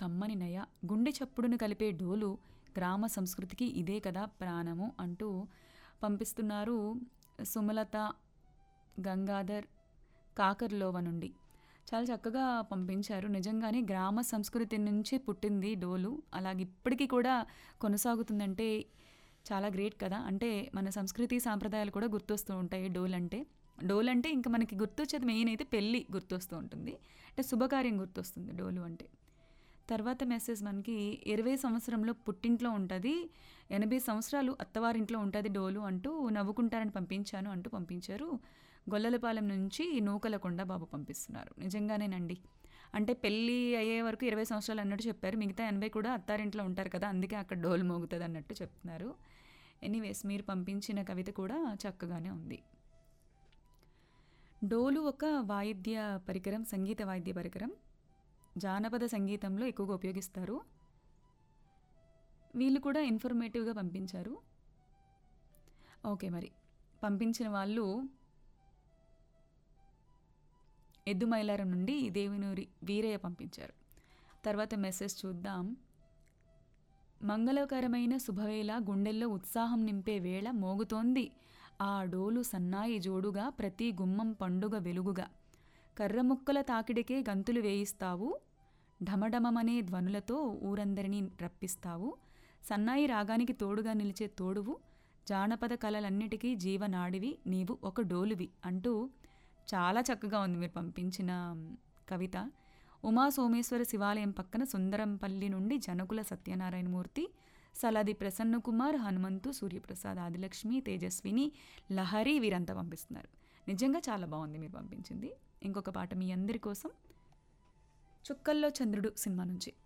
కమ్మని నయ గుండె చప్పుడును కలిపే డోలు గ్రామ సంస్కృతికి ఇదే కదా ప్రాణము అంటూ పంపిస్తున్నారు సుమలత గంగాధర్ కాకర్లోవ నుండి చాలా చక్కగా పంపించారు నిజంగానే గ్రామ సంస్కృతి నుంచి పుట్టింది డోలు అలాగే ఇప్పటికీ కూడా కొనసాగుతుందంటే చాలా గ్రేట్ కదా అంటే మన సంస్కృతి సాంప్రదాయాలు కూడా గుర్తొస్తూ ఉంటాయి డోల్ అంటే డోల్ అంటే ఇంకా మనకి గుర్తొచ్చేది మెయిన్ అయితే పెళ్ళి గుర్తొస్తూ ఉంటుంది అంటే శుభకార్యం గుర్తొస్తుంది డోలు అంటే తర్వాత మెసేజ్ మనకి ఇరవై సంవత్సరంలో పుట్టింట్లో ఉంటుంది ఎనభై సంవత్సరాలు అత్తవారింట్లో ఉంటుంది డోలు అంటూ నవ్వుకుంటారని పంపించాను అంటూ పంపించారు గొల్లలపాలెం నుంచి నూకలకొండ బాబు పంపిస్తున్నారు నిజంగానేనండి అంటే పెళ్ళి అయ్యే వరకు ఇరవై సంవత్సరాలు అన్నట్టు చెప్పారు మిగతా ఎనభై కూడా అత్తారింట్లో ఉంటారు కదా అందుకే అక్కడ డోలు మోగుతుంది అన్నట్టు చెప్తున్నారు ఎనీవేస్ మీరు పంపించిన కవిత కూడా చక్కగానే ఉంది డోలు ఒక వాయిద్య పరికరం సంగీత వాయిద్య పరికరం జానపద సంగీతంలో ఎక్కువగా ఉపయోగిస్తారు వీళ్ళు కూడా ఇన్ఫర్మేటివ్గా పంపించారు ఓకే మరి పంపించిన వాళ్ళు ఎద్దుమైలారం నుండి దేవినూరి వీరయ్య పంపించారు తర్వాత మెసేజ్ చూద్దాం మంగళకరమైన శుభవేళ గుండెల్లో ఉత్సాహం నింపే వేళ మోగుతోంది ఆ డోలు సన్నాయి జోడుగా ప్రతి గుమ్మం పండుగ వెలుగుగా కర్రముక్కల తాకిడికే గంతులు వేయిస్తావు ఢమఢమమనే ధ్వనులతో ఊరందరినీ రప్పిస్తావు సన్నాయి రాగానికి తోడుగా నిలిచే తోడువు జానపద కళలన్నిటికీ జీవనాడివి నీవు ఒక డోలువి అంటూ చాలా చక్కగా ఉంది మీరు పంపించిన కవిత ఉమా సోమేశ్వర శివాలయం పక్కన సుందరంపల్లి నుండి జనకుల సత్యనారాయణమూర్తి సలాది ప్రసన్నకుమార్ హనుమంతు సూర్యప్రసాద్ ఆదిలక్ష్మి తేజస్విని లహరి వీరంతా పంపిస్తున్నారు నిజంగా చాలా బాగుంది మీరు పంపించింది ఇంకొక పాట మీ అందరి కోసం చుక్కల్లో చంద్రుడు సినిమా నుంచి